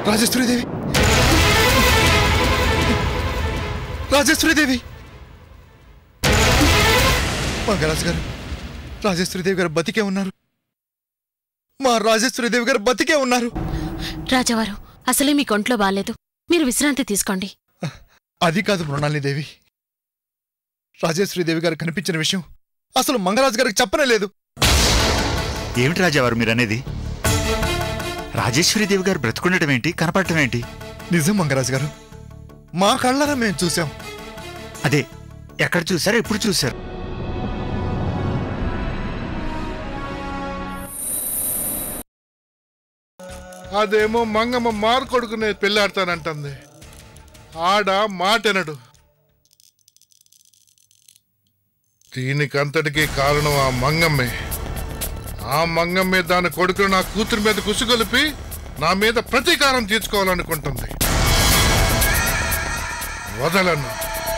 రాజేశ్వరీదేవి రాజేశ్వరీదేవి మంగరాజు గారు రాజేశ్వరీదేవి గారు బతికే ఉన్నారు మా రాజేశ్వరీదేవి గారు బతికే ఉన్నారు రాజావారు అసలే మీ కొంట్లో బాలేదు మీరు విశ్రాంతి తీసుకోండి అది కాదు మృణాలిని దేవి రాజేశ్వరీదేవి గారు కనిపించిన విషయం అసలు మంగరాజు గారికి చెప్పనే లేదు ఏమిటి రాజావారు మీరనేది రాజేశ్వరీదేవి గారు బ్రతుకుండటం ఏంటి కనపడటం ఏంటి నిజం మంగరాజు గారు మా కళ్ళరా మేము చూసాం అదే ఎక్కడ చూశారు ఎప్పుడు చూశారు అదేమో మంగమ్మ మారు కొడుకునే పెళ్ళాడతానంటుంది ఆడ మాటెనడు దీనికంతటికీ కారణం ఆ మంగమ్మే ఆ మంగమ్మే దాని కొడుకును నా కూతురి మీద కుసుగొలిపి నా మీద ప్రతీకారం తీర్చుకోవాలనుకుంటుంది వదలను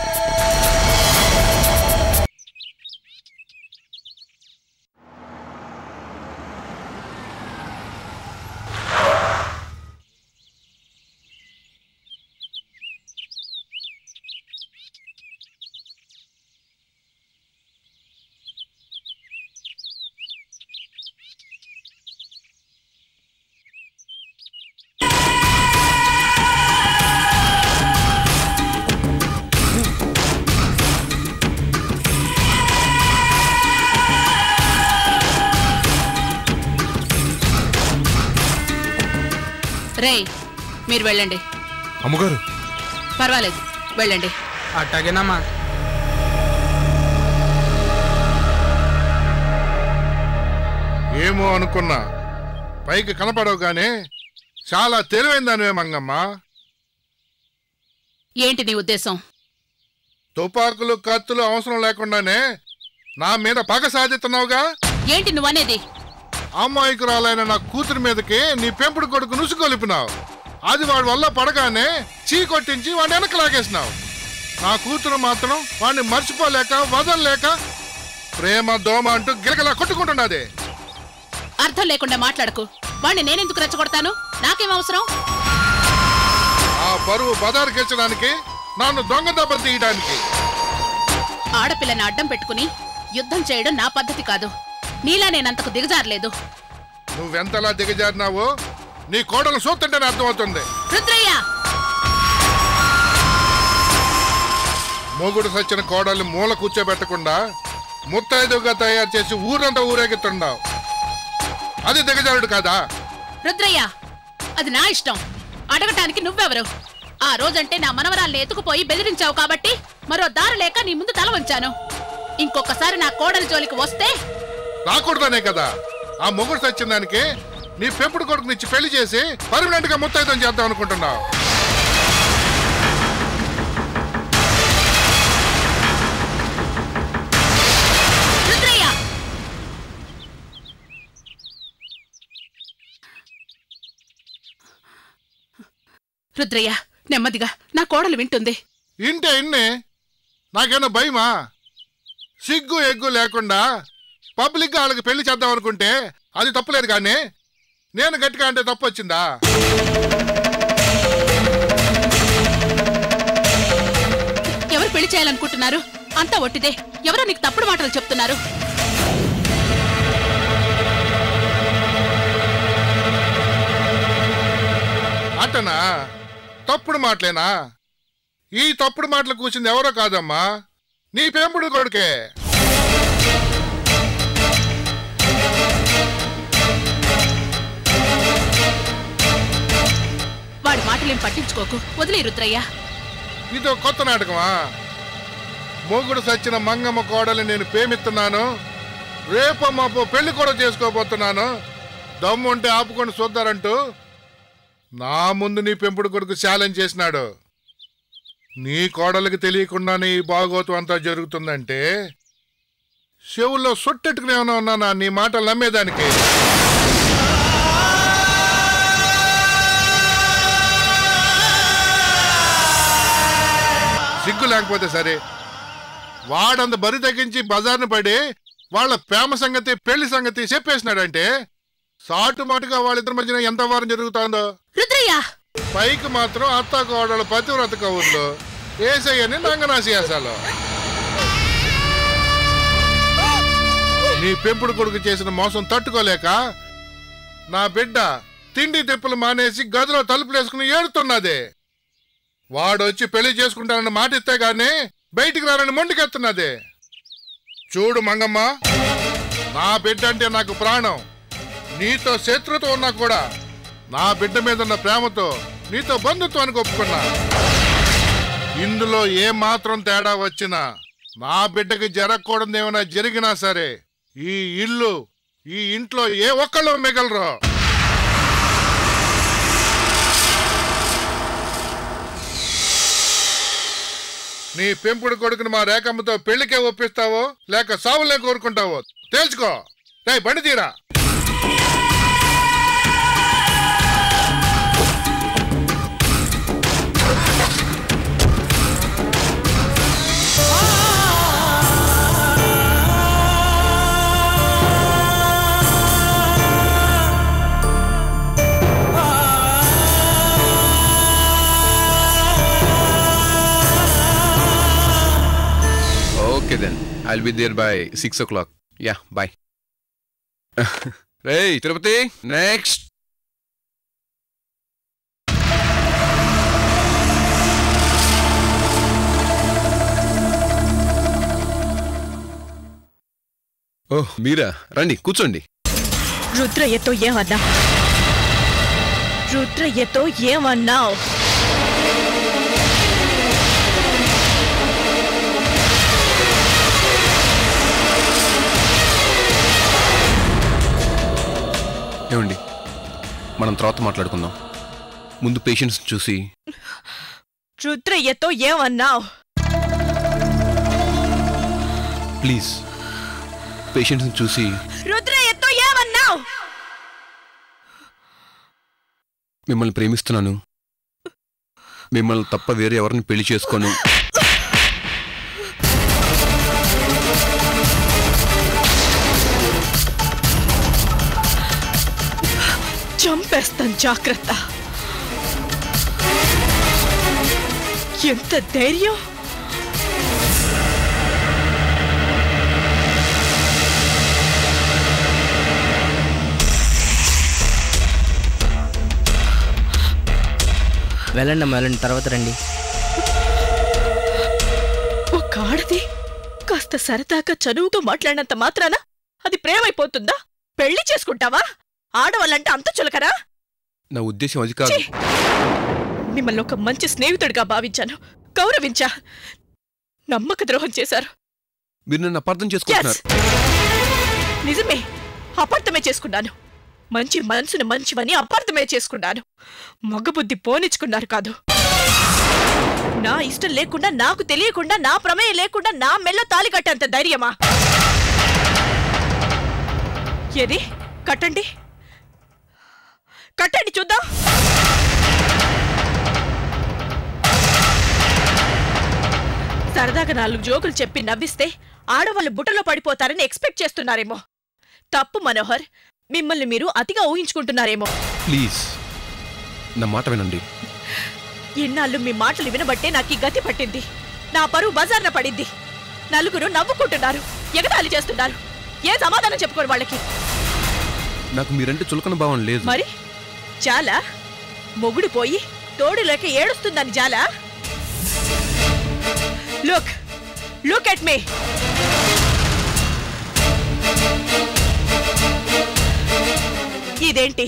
రేయ్ మీరు వెళ్ళండి అమ్మగారు పర్వాలేదు వెళ్ళండి అట్టాగేనమ్మా ఏమో అనుకున్నా పైకి కనపడవు గానీ చాలా తెలివైందానివే మంగమ్మ ఏంటి నీ ఉద్దేశం తుపాకులు కత్తులు అవసరం లేకుండానే నా మీద పగ సాధిస్తున్నావుగా ఏంటి నువ్వనేది అమ్మాయికురాలైన నా కూతురి మీదకి నీ పెంపుడు కొడుకు నుసుకొలిపినావు అది వాడి వల్ల పడగానే చీ కొట్టించి వాడిని వెనక్కి లాగేసినావు నా కూతురు మాత్రం వాడిని మర్చిపోలేక వదలలేక ప్రేమ దోమ అంటూ గిలగలా కొట్టుకుంటున్నది అర్థం లేకుండా మాట్లాడకు వాణ్ణి నేనెందుకు రెచ్చగొడతాను నాకేం అవసరం ఆ బరువు బదారుకెచ్చడానికి నన్ను దొంగ దెబ్బ తీయడానికి ఆడపిల్లని అడ్డం పెట్టుకుని యుద్ధం చేయడం నా పద్ధతి కాదు నీలా నేనంతకు దిగజారలేదు నువ్వెంతలా దిగజారినావో నీ కోడలు చూస్తుంటేనే అర్థమవుతుంది రుద్రయ్య మొగుడు సచ్చిన కోడల్ని మూల కూర్చోబెట్టకుండా ముత్తైదుగా తయారు చేసి ఊరంతా ఊరేగుతున్నావు అది దిగజారుడు కాదా రుద్రయ్య అది నా ఇష్టం అడగటానికి నువ్వెవరు ఆ రోజంటే నా మనవరాల్ని ఎత్తుకుపోయి బెదిరించావు కాబట్టి మరో దారి లేక నీ ముందు తల వంచాను ఇంకొకసారి నా కోడలి జోలికి వస్తే రాకూడదనే కదా ఆ మొగుడు సచ్చిన దానికి నీ పెంపుడు కొడుకునిచ్చి పెళ్లి చేసి పర్మనెంట్ గా ముత్తైదం చేద్దాం అనుకుంటున్నావు రుద్రయ్య రుద్రయ్య నెమ్మదిగా నా కోడలు వింటుంది ఇంటే ఇన్నే నాకేమన్నా భయమా సిగ్గు ఎగ్గు లేకుండా పబ్లిక్ గా వాళ్ళకి పెళ్లి చేద్దాం అనుకుంటే అది తప్పులేదు కానీ నేను గట్టిగా అంటే తప్పు వచ్చిందా ఎవరు పెళ్లి చేయాలనుకుంటున్నారు అంతా ఒట్టిదే ఎవరో నీకు తప్పుడు మాటలు చెప్తున్నారు అట్టనా తప్పుడు మాటలేనా ఈ తప్పుడు మాటలు కూర్చుంది ఎవరో కాదమ్మా నీ పెంపుడు కొడుకే వాడి మాటలేం పట్టించుకోకు వదిలే రుద్రయ్య ఇదో కొత్త నాటకమా మొగుడు సచ్చిన మంగమ్మ కోడలు నేను ప్రేమిస్తున్నాను రేపో మాపో పెళ్లి కూడా చేసుకోబోతున్నాను దమ్ముంటే ఆపుకొని చూద్దారంటూ నా ముందు నీ పెంపుడు కొడుకు ఛాలెంజ్ చేసినాడు నీ కోడలికి తెలియకుండానే ఈ బాగోతం అంతా జరుగుతుందంటే చెవుల్లో సొట్టెట్టుకునే ఉన్నానా నీ మాటలు నమ్మేదానికి సిగ్గు లేకపోతే సరే వాడంత బరి తగ్గించి బజార్ను పడి వాళ్ళ ప్రేమ సంగతి పెళ్లి సంగతి చెప్పేసినాడంటే సాటు మాటుగా వాళ్ళిద్దరి మధ్యన ఎంత వారం జరుగుతుందో రుద్రయ్య పైకి మాత్రం అత్త కోడలు పతివ్రత కవుర్లు ఏసయ్యని నంగనాసి వేసాలు నీ పెంపుడు కొడుకు చేసిన మోసం తట్టుకోలేక నా బిడ్డ తిండి తిప్పులు మానేసి గదిలో తలుపులేసుకుని ఏడుతున్నది వాడొచ్చి పెళ్లి చేసుకుంటానని మాట ఇస్తే గానీ బయటికి రానని మొండికెత్తున్నది చూడు మంగమ్మ నా బిడ్డ అంటే నాకు ప్రాణం నీతో శత్రుతో ఉన్నా కూడా నా బిడ్డ మీద ఉన్న ప్రేమతో నీతో బంధుత్వానికి ఒప్పుకున్నా ఇందులో ఏ మాత్రం తేడా వచ్చినా నా బిడ్డకి జరగకూడదు ఏమైనా జరిగినా సరే ఈ ఇల్లు ఈ ఇంట్లో ఏ ఒక్కళ్ళు మిగలరు నీ పెంపుడు కొడుకుని మా రేఖమ్మతో పెళ్లికే ఒప్పిస్తావో లేక సావులే కోరుకుంటావో తేల్చుకో రే బండి తీరా Okay then. I'll be there by 6 o'clock. Yeah, bye. hey, Tirupati, next. ఓహ్ మీరా రండి కూర్చోండి రుద్రయ్యతో ఏమన్నా రుద్రయ్యతో ఏమన్నావు ఏమండి మనం తర్వాత మాట్లాడుకుందాం ముందు పేషెంట్స్ చూసి రుద్రయ్యతో ఏమన్నావు ప్లీజ్ పేషెంట్స్ని చూసి రుద్రయ్యతో ఏమన్నావు మిమ్మల్ని ప్రేమిస్తున్నాను మిమ్మల్ని తప్ప వేరే ఎవరిని పెళ్లి చేసుకోను చంపేస్తాను జాగ్రత్త ఎంత ధైర్యం వెళ్ళండి అమ్మా వెళ్ళండి తర్వాత రండి ఒక ఆడది కాస్త సరదాగా చదువుతో మాట్లాడినంత మాత్రాన అది ప్రేమైపోతుందా పెళ్లి చేసుకుంటావా ఆడవాళ్ళంటే అంత చులకరా నా ఉద్దేశం అది కాదు ఛీ! మిమ్మల్ని ఒక మంచి స్నేహితుడిగా భావించాను గౌరవించా నమ్మక ద్రోహం చేశారు మీరు నన్ను అపార్థం Yes! చేసుకుంటున్నారు నిజమే అపార్థమే చేసుకున్నాను మంచి మనసుని మంచివని అపార్థమే చేసుకున్నాను మగబుద్ధి పోనిచ్చుకున్నారు కాదు నా ఇష్టం లేకుండా నాకు తెలియకుండా నా ప్రమేయం లేకుండా నా మెల్ల తాలి కట్టేంత ధైర్యమా ఏది కట్టండి కట్టండి చూద్దాం సరదాగా నాలుగు జోకులు చెప్పి నవ్విస్తే ఆడవాళ్ళు బుట్టలో పడిపోతారని ఎక్స్పెక్ట్ చేస్తున్నారేమో తప్పు మనోహర్ మిమ్మల్ని మీరు అతిగా ఊహించుకుంటున్నారేమో ప్లీజ్ నా మాట వినండి ఇన్నాళ్ళు మీ మాటలు వినబట్టే నాకు ఈ గతి పట్టింది నా పరువు బజార్న పడింది నలుగురు నవ్వుకుంటున్నారు ఎగతాళి చేస్తున్నారు ఏ సమాధానం చెప్పుకోరు వాళ్ళకి నాకు మీరంటే చులకన భావం లేదు మరి చాలా మొగుడు పోయి తోడు లేక ఏడుస్తుందని చాలా లుక్ లుక్ ఎట్ మీ ఇదేంటి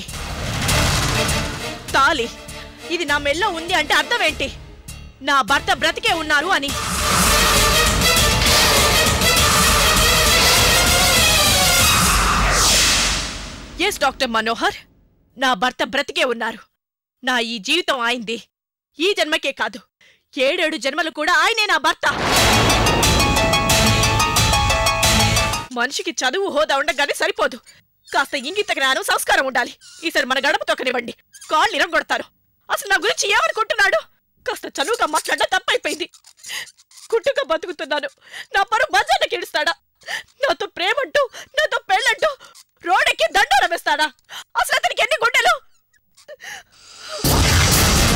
తాలి ఇది నా మెల్లో ఉంది అంటే అర్థం ఏంటి నా భర్త బ్రతికే ఉన్నారు అని ఎస్ డాక్టర్ మనోహర్ నా భర్త బ్రతికే ఉన్నారు నా ఈ జీవితం ఆయింది ఈ జన్మకే కాదు ఏడేడు జన్మలు కూడా ఆయనే నా భర్త మనిషికి చదువు హోదా ఉండగానే సరిపోదు కాస్త ఇంగిత జ్ఞానం సంస్కారం ఉండాలి ఈసారి మన గడప తొక్కనివ్వండి కాళ్ళు ఇరగొడతారు అసలు నా గురించి ఏమనుకుంటున్నాడు కాస్త చనువుగా మాట్లాడడం తప్పైపోయింది కుట్టుగా బతుకుతున్నాను నా పరు బజార్కి ఇడుస్తాడా నాతో ప్రేమంటూ నాతో పెళ్ళంటూ రోడెక్కి దండాలు వేస్తాడా అసలు అతనికి ఎన్ని గుండెలు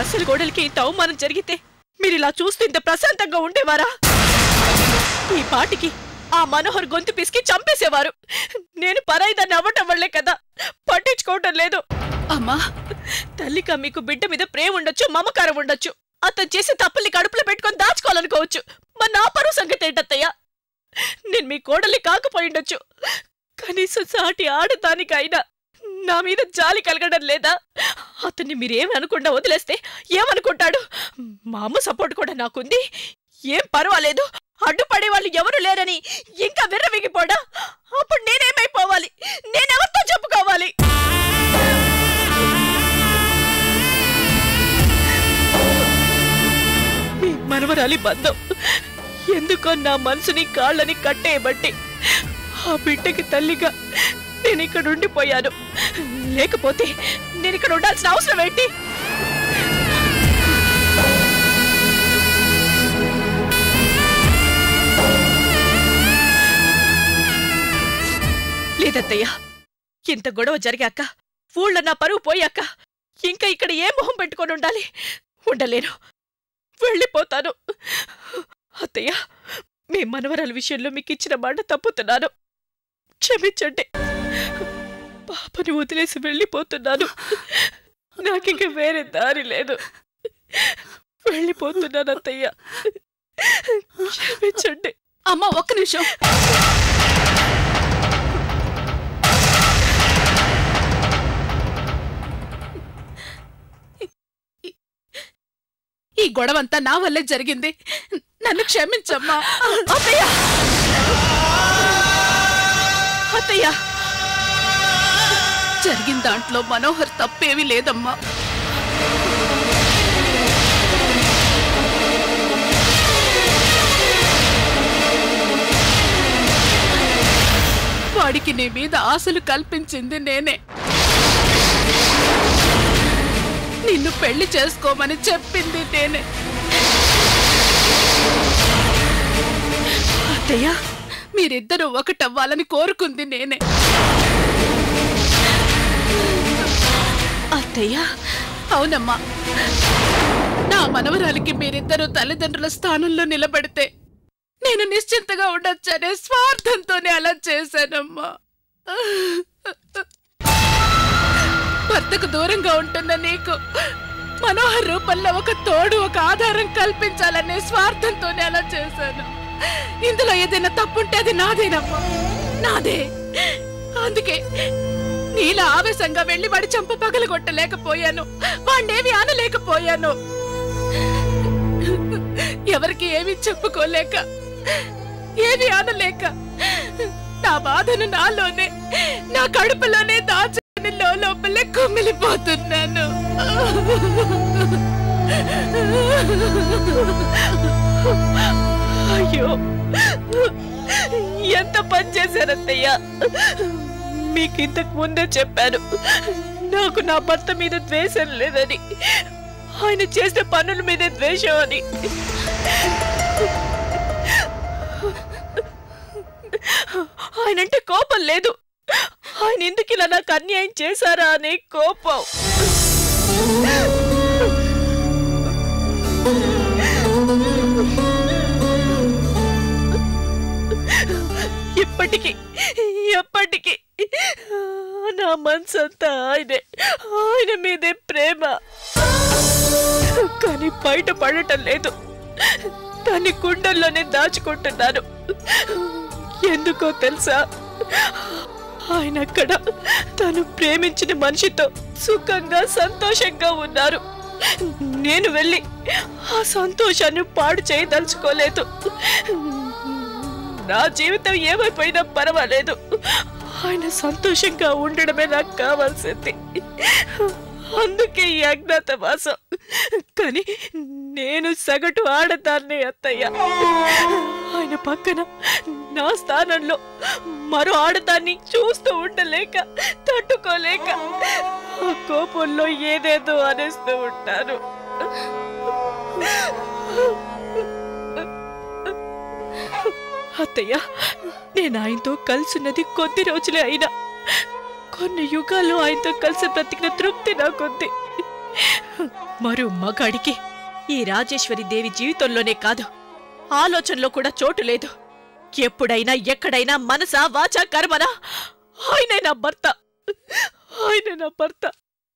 అసలు గోడలకి ఇంత అవమానం జరిగితే మీరు ఇలా చూస్తూ ఇంత ప్రశాంతంగా ఉండేవారా ఈ పాటికి ఆ మనోహర్ గొంతు పిసికి చంపేసేవారు నేను పరాయిదాన్ని అవ్వటం వల్లే కదా పట్టించుకోవటం లేదు అమ్మా తల్లిగా మీకు బిడ్డ మీద ప్రేమ ఉండొచ్చు మమకారం ఉండొచ్చు అతను చేసే తప్పుల్ని కడుపులో పెట్టుకొని దాచుకోవాలనుకోవచ్చు మరి నా పరువు సంగతి ఏంటత్తయ్యా నేను మీ కోడల్ని కాకపోయిండొచ్చు కనీసం సాటి ఆడటానికైనా నా మీద జాలి కలగడం లేదా అతన్ని మీరేమి అనకుండా వదిలేస్తే ఏమనుకుంటాడు మా అమ్మ సపోర్ట్ కూడా నాకుంది ఏం పర్వాలేదు అడ్డుపడే వాళ్ళు ఎవరు లేరని ఇంకా విర్రవిగిపోడా అప్పుడు నేనేమైపోవాలి నేనెవరితో చెప్పుకోవాలి మీ మనవరాలి బంధం ఎందుకో నా మనసుని కాళ్ళని కట్టేయబట్టి ఆ బిడ్డకి తల్లిగా నేను ఇక్కడ ఉండిపోయాను లేకపోతే నేను ఇక్కడ ఉండాల్సిన అవసరం ఏంటి లేదత్తయ్య ఇంత గొడవ జరిగాక ఊళ్ళో నా పరువు పోయాక ఇంకా ఇక్కడ ఏ మొహం పెట్టుకొని ఉండాలి ఉండలేను వెళ్ళిపోతాను అత్తయ్య మీ మనవరాల విషయంలో మీకు ఇచ్చిన మాట తప్పుతున్నాను క్షమించండి పాపని వదిలేసి వెళ్ళిపోతున్నాను నాకింక వేరే దారి లేదు వెళ్ళిపోతున్నాను అత్తయ్య క్షమించండి అమ్మ ఒక్క నిమిషం ఈ గొడవంతా నా వల్లే జరిగింది నన్ను క్షమించమ్మా అత్తయ్య అత్తయ్య జరిగిన దాంట్లో మనోహర్ తప్పేమీ లేదమ్మా వాడికి నీ మీద ఆశలు కల్పించింది నేనే నిన్ను పెళ్లి చేసుకోమని చెప్పింది నేనే అత్తయ్య మీరిద్దరూ ఒకటవ్వాలని కోరుకుంది నేనే అత్తయ్య అవునమ్మా నా మనవరాలికి మీరిద్దరూ తల్లిదండ్రుల స్థానంలో నిలబడితే నేను నిశ్చింతగా ఉండొచ్చనే స్వార్థంతోనే అలా చేశానమ్మా భర్తకు దూరంగా ఉంటున్న నీకు మనోహర్ రూపంలో ఒక తోడు ఒక ఆధారం కల్పించాలనే స్వార్థంతోనే అలా చేశాను ఇందులో ఏదైనా తప్పుంటే అది నాదేనమ్మా నాదే అందుకే నీలా ఆవేశంగా వెళ్లి వాడి చంప పగలగొట్టలేకపోయాను వాణ్ణేమి అనలేకపోయాను ఎవరికి ఏమీ చెప్పుకోలేక ఏమీ అనలేక నా బాధను నాలోనే నా కడుపులోనే దాచుకుని లోపలే కుమిలిపోతున్నాను అయ్యో ఎంత పని చేశారత్తయ్య మీకు ఇంతకు ముందే చెప్పాను నాకు నా భర్త మీద ద్వేషం లేదని ఆయన చేసిన పనుల మీదే ద్వేషం అని ఆయనంటే కోపం లేదు ఆయన ఎందుకు ఇలా నాకు అన్యాయం చేశారా అనే కోపం ఇప్పటికీ ఎప్పటికీ నా మనసు అంతా ఆయనే ఆయన మీదే ప్రేమ కానీ బయట పడటం లేదు దాన్ని కుండల్లోనే దాచుకుంటున్నాను ఎందుకో తెలుసా ఆయన అక్కడ తను ప్రేమించిన మనిషితో సుఖంగా సంతోషంగా ఉన్నారు నేను వెళ్ళి ఆ సంతోషాన్ని పాడు చేయదలుచుకోలేదు నా జీవితం ఏమైపోయినా పర్వాలేదు ఆయన సంతోషంగా ఉండడమే నాకు కావాల్సింది అందుకే ఈ అజ్ఞాతవాసం కానీ నేను సగటు ఆడదాన్ని అత్తయ్య ఆయన పక్కన నా స్థానంలో మరో ఆడదాన్ని చూస్తూ ఉండలేక తట్టుకోలేక ఆ కోపంలో ఏదేదో అనేస్తూ ఉంటాను అత్తయ్య నేను ఆయనతో కలిసిన్నది కొద్ది రోజులే అయినా కొన్ని యుగాలు ఆయనతో కలిసి బ్రతికిన తృప్తి నాకుంది మరో మగాడికి ఈ రాజేశ్వరి దేవి జీవితంలోనే కాదు ఆలోచనలో కూడా చోటు లేదు ఎప్పుడైనా ఎక్కడైనా మనసా వాచా కర్మనా ఆయనే నా భర్త ఆయనే నా భర్త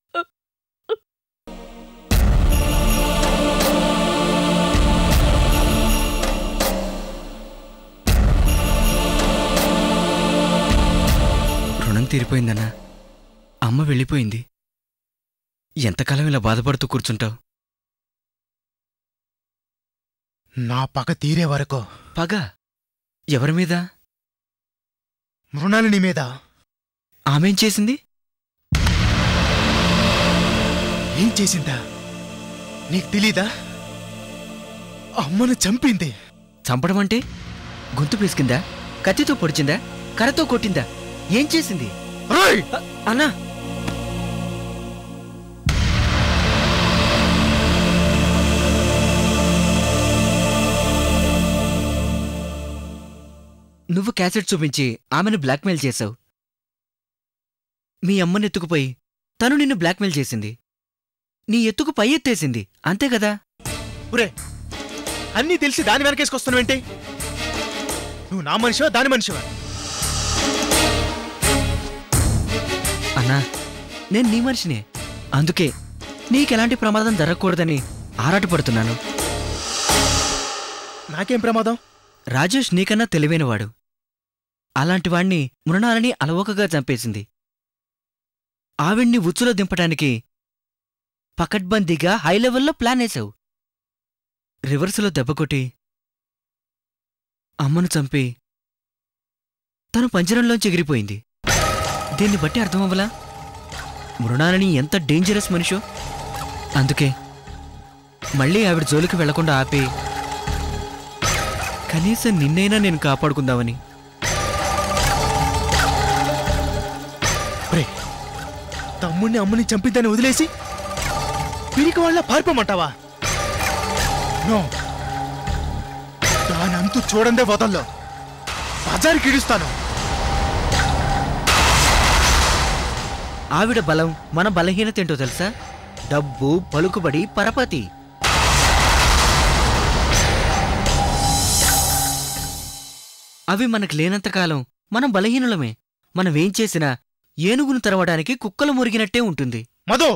రుణం తీరిపోయిందన్నా అమ్మ వెళ్ళిపోయింది ఎంతకాలం ఇలా బాధపడుతూ కూర్చుంటావు నా పగ తీరే వరకు పగ ఎవరి మీద మృణాలిని మీద ఆమెం చేసింది ఏం చేసిందా నీకు తెలీదా అమ్మను చంపింది చంపడం అంటే గొంతు పీసుకిందా కత్తితో పొడిచిందా కర్రతో కొట్టిందా ఏం చేసింది రోయ్ అ- అన్నా నువ్వు క్యాసెట్ చూపించి ఆమెను బ్లాక్మెయిల్ చేశావు మీ అమ్మని ఎత్తుకుపోయి తను నిన్ను బ్లాక్మెయిల్ చేసింది నీ ఎత్తుకు పై ఎత్తేసింది అంతే కదా ఒరే అన్నీ తెలిసి దాని వెనకేసుకొస్తున్నావేంటి నువ్వు నా మనిషివా దాని మనిషివా అన్నా నేను నీ మనిషినే అందుకే నీకెలాంటి ప్రమాదం జరగకూడదని ఆరాటపడుతున్నాను నాకేం ప్రమాదం రాజేష్ నీకన్నా తెలివైనవాడు అలాంటి వాణ్ణి మృణాలని అలవోకగా చంపేసింది ఆవిడ్ని ఉచ్చులో దింపటానికి పకడ్బందీగా హై లెవెల్లో ప్లాన్ వేశావు రివర్సులో దెబ్బకొట్టి అమ్మను చంపి తను పంజరంలోంచి ఎగిరిపోయింది దీన్ని బట్టి అర్థమవ్వలా మృణాలని ఎంత డేంజరస్ మనిషో అందుకే మళ్ళీ ఆవిడ జోలికి వెళ్లకుండా ఆపి కనీసం నిన్నైనా నేను కాపాడుకుందామని ఒరే తమ్ముణ్ణి అమ్మని చంపిందని వదిలేసి పిరికి వాళ్ళ పారిపోమంటావా నో దాని అంతు చూడందే వదల్లో బజారుకి ఇడుస్తాను ఆవిడ బలం మన బలహీనత ఏంటో తెలుసా డబ్బు పలుకుబడి పరపతి అవి మనకు లేనంతకాలం మనం బలహీనులమే మనం ఏం చేసినా ఏనుగును తరవడానికి కుక్కలు మురిగినట్టే ఉంటుంది మధు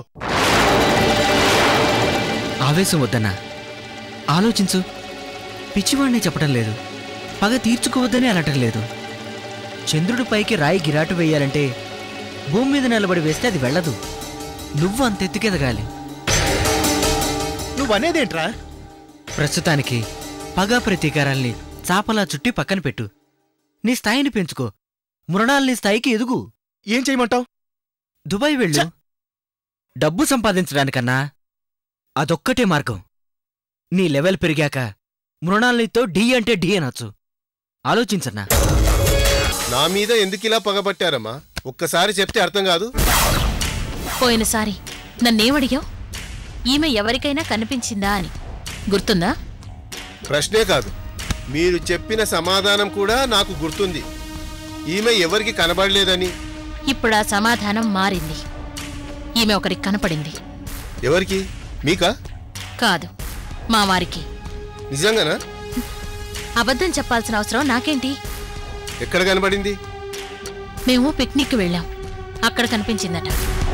ఆవేశం వద్దన్నా ఆలోచించు పిచ్చివాణ్ణి చెప్పటం లేదు పగ తీర్చుకోవద్దని అనటం లేదు చంద్రుడి పైకి రాయి గిరాటు వేయాలంటే భూమి మీద నిలబడి వేస్తే అది వెళ్ళదు నువ్వు అంతెత్తుకెదగాలి నువ్వు అనేదేంట్రా ప్రస్తుతానికి పగ ప్రతీకారాల్ని చాపలా చుట్టి పక్కన పెట్టు నీ స్థాయిని పెంచుకో మృణాల్ని స్థాయికి ఎదుగు ఏం చేయమంటావు దుబాయ్ వెళ్ళు డబ్బు సంపాదించడానికన్నా అదొక్కటే మార్గం నీ లెవెల్ పెరిగాక మృణాల్నితో డి అంటే డి అనొచ్చు ఆలోచించన్నా నా మీద ఎందుకు ఇలా పగబట్టారమ్మా ఒక్కసారి చెప్తే అర్థం కాదు పోయినసారి నన్నేమడిగావు ఈమె ఎవరికైనా కనిపించిందా అని గుర్తుందా ప్రశ్నే కాదు మీరు చెప్పిన సమాధానం కూడా నాకు గుర్తుంది ఈమె ఎవరికి కనబడలేదని ఇప్పుడు ఆ సమాధానం మారింది ఈమె ఒకరికి కనపడింది ఎవరికి మీకా కాదు మా వారికి నిజంగానా అబద్ధం చెప్పాల్సిన అవసరం నాకేంటి ఎక్కడ కనబడింది మేము పిక్నిక్ వెళ్ళాం అక్కడ కనిపించిందట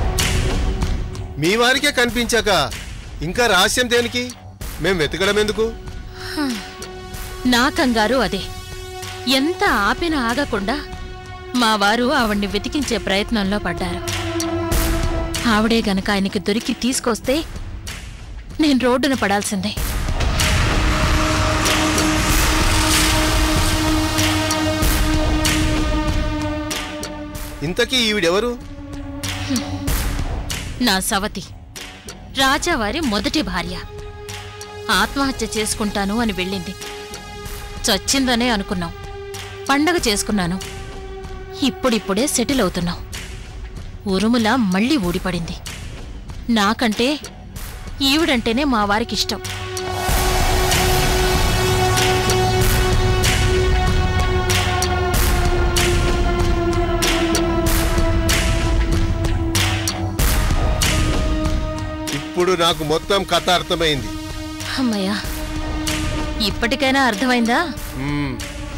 మీ వారికే కనిపించాక ఇంకా రహస్యం దేనికి మేం వెతకడం ఎందుకు నా కంగారు అదే ఎంత ఆపినా ఆగకుండా మా వారు ఆవిడ్ని వెతికించే ప్రయత్నంలో పడ్డారు ఆవిడే గనక ఆయనకి దొరికి తీసుకొస్తే నేను రోడ్డున పడాల్సిందే ఇంతకీ ఈవిడెవరు నా సవతి రాజావారి మొదటి భార్య ఆత్మహత్య చేసుకుంటాను అని వెళ్ళింది చచ్చిందనే అనుకున్నాం పండగ చేసుకున్నాను ఇప్పుడిప్పుడే సెటిల్ అవుతున్నాం ఉరుముల మళ్ళీ ఊడిపడింది నాకంటే ఈవిడంటేనే మా వారికి ఇష్టం ఇప్పుడు నాకు మొత్తం కథ అర్థమైంది అమ్మయ్యా ఇప్పటికైనా అర్థమైందా మ్మ్.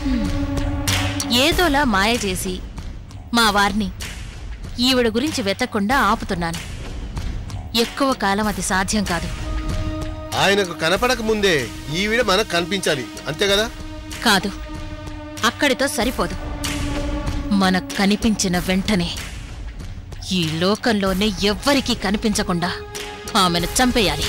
ఏదోలా మాయ చేసి మా వారిని ఈవిడ గురించి వెతకుండా ఆపుతున్నాను ఎక్కువ కాలం అది సాధ్యం కాదు ఆయనకు కనపడక ముందే ఈవిడ మనకు కనిపించాలి అంతే కదా కాదు అక్కడితో సరిపోదు మనకు కనిపించిన వెంటనే ఈ లోకంలోనే ఎవ్వరికీ కనిపించకుండా ఆమెను చంపేయాలి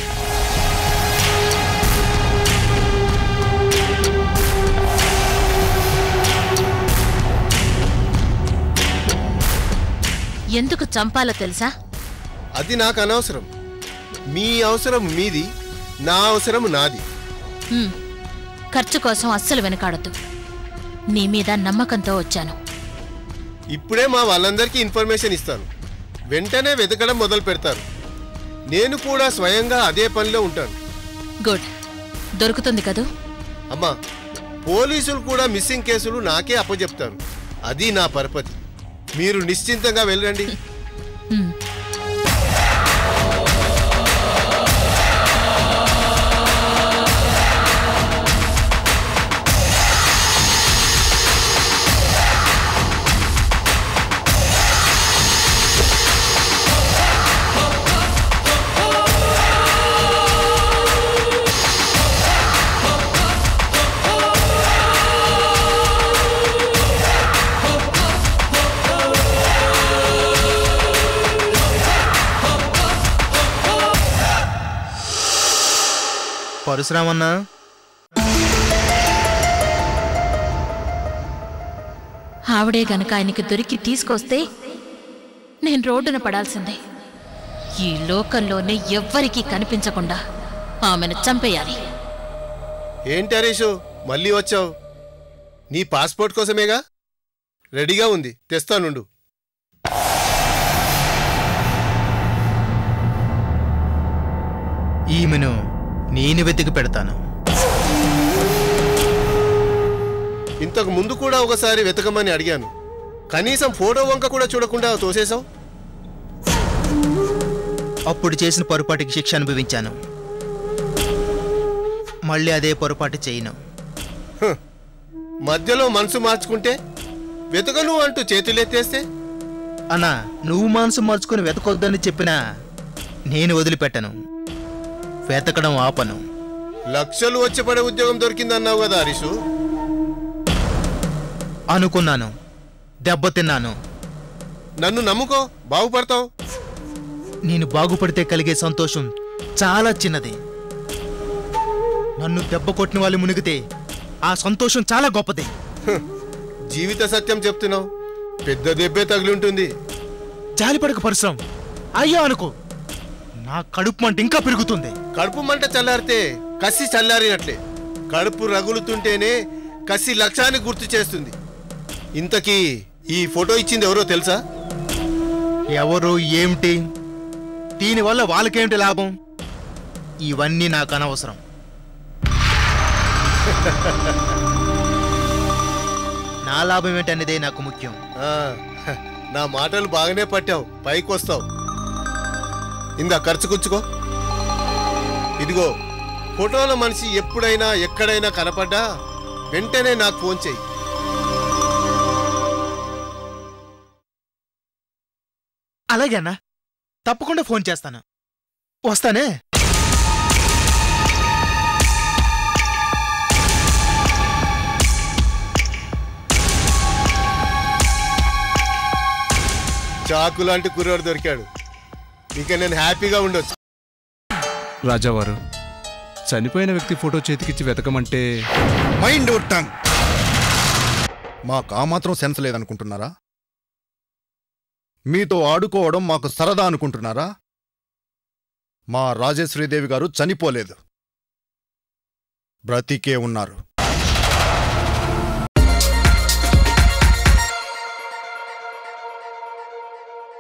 ఎందుకు చంపాలో తెలుసా అది నాకు అనవసరం మీ అవసరం మీది నా అవసరం నాది హ్మ్. ఖర్చు కోసం అస్సలు వెనకాడద్దు నీ మీద నమ్మకంతో వచ్చాను ఇప్పుడే మా వాళ్ళందరికీ ఇన్ఫర్మేషన్ ఇస్తాను వెంటనే వెతకడం మొదలు పెడతారు నేను కూడా స్వయంగా అదే పనిలో ఉంటాను గుడ్ దొరుకుతుంది కదూ అమ్మా పోలీసులు కూడా మిస్సింగ్ కేసులు నాకే అప్పచెప్తారు అది నా పరపతి మీరు నిశ్చింతంగా వెళ్ళండి హ్మ్. పరశురామన్నా ఆవిడే గనక ఆయనకి దొరికి తీసుకొస్తే నేను రోడ్డున పడాల్సిందే ఈ లోకంలోనే ఎవ్వరికీ కనిపించకుండా ఆమెను చంపేయాలి ఏంటి హరీషు మళ్ళీ వచ్చావు నీ పాస్పోర్ట్ కోసమేగా రెడీగా ఉంది తెస్తానుండు ఈమెను నేను వెతికి పెడతాను ఇంతకు ముందు కూడా ఒకసారి వెతకమని అడిగాను కనీసం ఫోటో వంక కూడా చూడకుండా తోసేశావు అప్పుడు చేసిన పొరపాటుకి శిక్ష అనుభవించాను మళ్ళీ అదే పొరపాటు చేయను హ్. మధ్యలో మనసు మార్చుకుంటే వెతకను అంటూ చేతులెత్తేస్తే అన్నా నువ్వు మనసు మార్చుకొని వెతకొద్దని చెప్పినా నేను వదిలిపెట్టను వెతకడం ఆపను లక్షలు వచ్చి పడే ఉద్యోగం దొరికిందన్నావు కదా హరీషు అనుకున్నాను దెబ్బతిన్నాను నన్ను నమ్ముకో బాగుపడతావు నేను బాగుపడితే కలిగే సంతోషం చాలా చిన్నది నన్ను దెబ్బ కొట్టిన వాళ్ళు మునిగితే ఆ సంతోషం చాలా గొప్పది హ్. జీవిత సత్యం చెప్తున్నావు పెద్ద దెబ్బే తగిలి ఉంటుంది జాలిపడక పరిశ్రమ అయ్యా అనుకో నా కడుపు మంట ఇంకా పెరుగుతుంది కడుపు మంట చల్లారితే కసి చల్లారినట్లే కడుపు రగులుతుంటేనే కసి లక్ష్యాన్ని గుర్తు చేస్తుంది ఇంతకీ ఈ ఫోటో ఇచ్చింది ఎవరో తెలుసా ఎవరు ఏమిటి దీనివల్ల వాళ్ళకేమిటి లాభం ఇవన్నీ నాకు అనవసరం నా లాభం ఏంటనేదే నాకు ముఖ్యం ఆ, హ, నా మాటలు బాగానే పట్టావు పైకి వస్తావు ఇందా ఖర్చు కూర్చుకో ఇదిగో ఫోటోలో మనిషి ఎప్పుడైనా ఎక్కడైనా కనపడ్డా వెంటనే నాకు ఫోన్ చెయ్యి అలాగే అన్నా తప్పకుండా ఫోన్ చేస్తాను వస్తానే చాకు లాంటి కుర్రాడు దొరికాడు ఇక నేను హ్యాపీగా ఉండొచ్చు రాజావారు చనిపోయిన వ్యక్తి ఫోటో చేతికిచ్చి వెతకమంటే మైండ్ యువర్ టంగ్ మాకు ఆ మాత్రం సెన్స్ లేదనుకుంటున్నారా మీతో ఆడుకోవడం మాకు సరదా అనుకుంటున్నారా మా రాజేశ్వరీదేవి గారు చనిపోలేదు బ్రతికే ఉన్నారు